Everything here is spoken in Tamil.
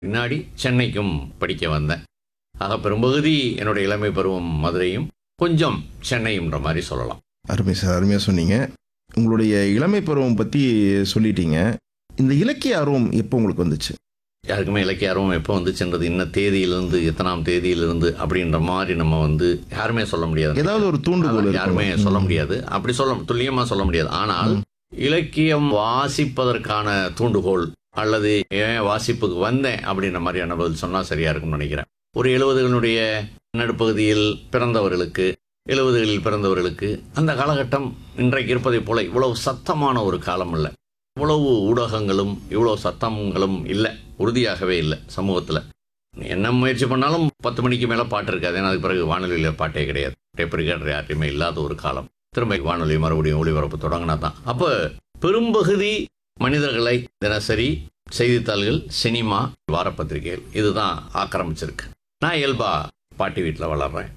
பின்னாடி சென்னைக்கும் படிக்க வந்தேன் ஆக பெரும்பகுதி என்னுடைய இளமை பருவம் மதுரையும் கொஞ்சம் சென்னையும்ன்ற மாதிரி சொல்லலாம் அருமை சார் அருமையாக சொன்னீங்க உங்களுடைய இளமை பருவம் பற்றி சொல்லிட்டீங்க இந்த இலக்கிய ஆர்வம் எப்போ உங்களுக்கு வந்துச்சு யாருக்குமே இலக்கிய ஆர்வம் எப்போ வந்துச்சுன்றது இன்ன தேதியிலிருந்து எத்தனாம் தேதியிலிருந்து அப்படின்ற மாதிரி நம்ம வந்து யாருமே சொல்ல முடியாது ஏதாவது ஒரு தூண்டுகோல் அதான் இருக்கும். யாருமே சொல்ல ம். முடியாது அப்படி சொல்ல துல்லியமா சொல்ல முடியாது ஆனால் இலக்கியம் வாசிப்பதற்கான தூண்டுகோல் அல்லது ஏன் வாசிப்புக்கு வந்தேன் அப்படின்ற மாதிரியான பதில் சொன்னா சரியா இருக்கும்னு நினைக்கிறேன் ஒரு எழுபதுகளுடைய நடுப்பகுதியில் பிறந்தவர்களுக்கு எழுபதுகளில் பிறந்தவர்களுக்கு அந்த காலகட்டம் இன்றைக்கு இருப்பதைப் போல இவ்வளவு சத்தமான ஒரு காலம் இல்லை இவ்வளவு ஊடகங்களும் இவ்வளவு சத்தங்களும் இல்லை உறுதியாகவே இல்லை சமூகத்தில் என்ன முயற்சி பண்ணாலும் பத்து மணிக்கு மேலே பாட்டு இருக்காது ஏன்னா அதுக்கு பிறகு வானொலியில் பாட்டே கிடையாது டேப் ரிகார்டர் யார்ட்டையுமே இல்லாத ஒரு காலம் திரும்ப வானொலி மறுபடியும் ஒளிபரப்பு தொடங்கினா தான் அப்போ பெரும்பகுதி மனிதர்களை தினசரி செய்தித்தாள்கள் சினிமா வாரப்பத்திரிகைகள் இதுதான் ஆக்கிரமிச்சிருக்கு நான் இயல்பா பாட்டி வீட்டில் வளர்றேன்